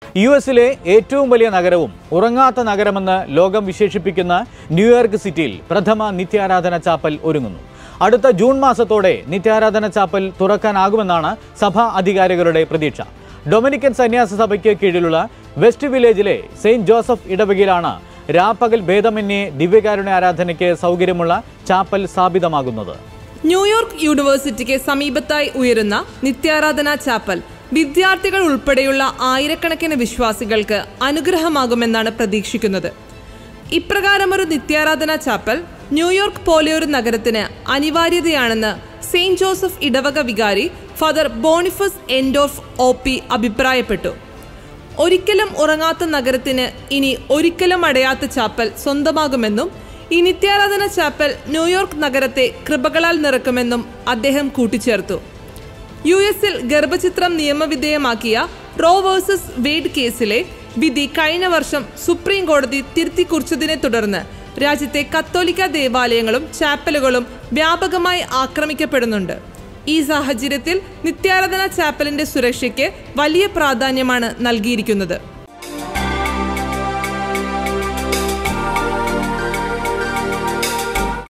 U എസിലെ ഏറ്റവും വലിയ നഗരവും ഉറങ്ങാത്ത നഗരമെന്ന് ലോകം വിശേഷിപ്പിക്കുന്ന ന്യൂയോർക്ക് സിറ്റിയിൽ പ്രഥമ നിത്യാരാധന ചാപ്പൽ ഒരുങ്ങുന്നു അടുത്ത ജൂൺ മാസത്തോടെ നിത്യാരാധന ചാപ്പൽ തുറക്കാനാകുമെന്നാണ് സഭാ അധികാരികളുടെ പ്രതീക്ഷ ഡൊമിനിക്കൻ സന്യാസ സഭയ്ക്ക് കീഴിലുള്ള വെസ്റ്റ് വില്ലേജിലെ സെയിന്റ് ജോസഫ് ഇടവകയിലാണ് രാപ്പകൽ ഭേദമന്യേ ദിവ്യകാരുണ്യ ആരാധനയ്ക്ക് സൗകര്യമുള്ള ചാപ്പൽ സ്ഥാപിതമാകുന്നത് ന്യൂയോർക്ക് യൂണിവേഴ്സിറ്റിക്ക് സമീപത്തായി ഉയരുന്ന നിത്യാരാധന ചാപ്പൽ വിദ്യാർത്ഥികൾ ഉൾപ്പെടെയുള്ള ആയിരക്കണക്കിന് വിശ്വാസികൾക്ക് അനുഗ്രഹമാകുമെന്നാണ് പ്രതീക്ഷിക്കുന്നത് ഇപ്രകാരമൊരു നിത്യാരാധന ചാപ്പൽ ന്യൂയോർക്ക് പോലെയൊരു നഗരത്തിന് അനിവാര്യതയാണെന്ന് സെയിന്റ് ജോസഫ് ഇടവക വികാരി Father Boniface Endorf O P അഭിപ്രായപ്പെട്ടു ഒരിക്കലും ഉറങ്ങാത്ത നഗരത്തിന് ഇനി ഒരിക്കലും അടയാത്ത ചാപ്പൽ സ്വന്തമാകുമെന്നും ഈ നിത്യാരാധന ചാപ്പൽ ന്യൂയോർക്ക് നഗരത്തെ കൃപകളാൽ നിറക്കുമെന്നും അദ്ദേഹം കൂട്ടിച്ചേർത്തു യു എസിൽ ഗർഭചിത്രം നിയമവിധേയമാക്കിയ റോ വേഴ്സസ് വെയ്ഡ് കേസിലെ വിധി കഴിഞ്ഞ വർഷം സുപ്രീം കോടതി തിരുത്തിക്കുറിച്ചതിനെ തുടർന്ന് രാജ്യത്തെ കത്തോലിക്ക ദേവാലയങ്ങളും ചാപ്പലുകളും വ്യാപകമായി ആക്രമിക്കപ്പെടുന്നുണ്ട് ഈ സാഹചര്യത്തിൽ നിത്യാരാധന ചാപ്പലിന്റെ സുരക്ഷയ്ക്ക് വലിയ പ്രാധാന്യമാണ് നൽകിയിരിക്കുന്നത്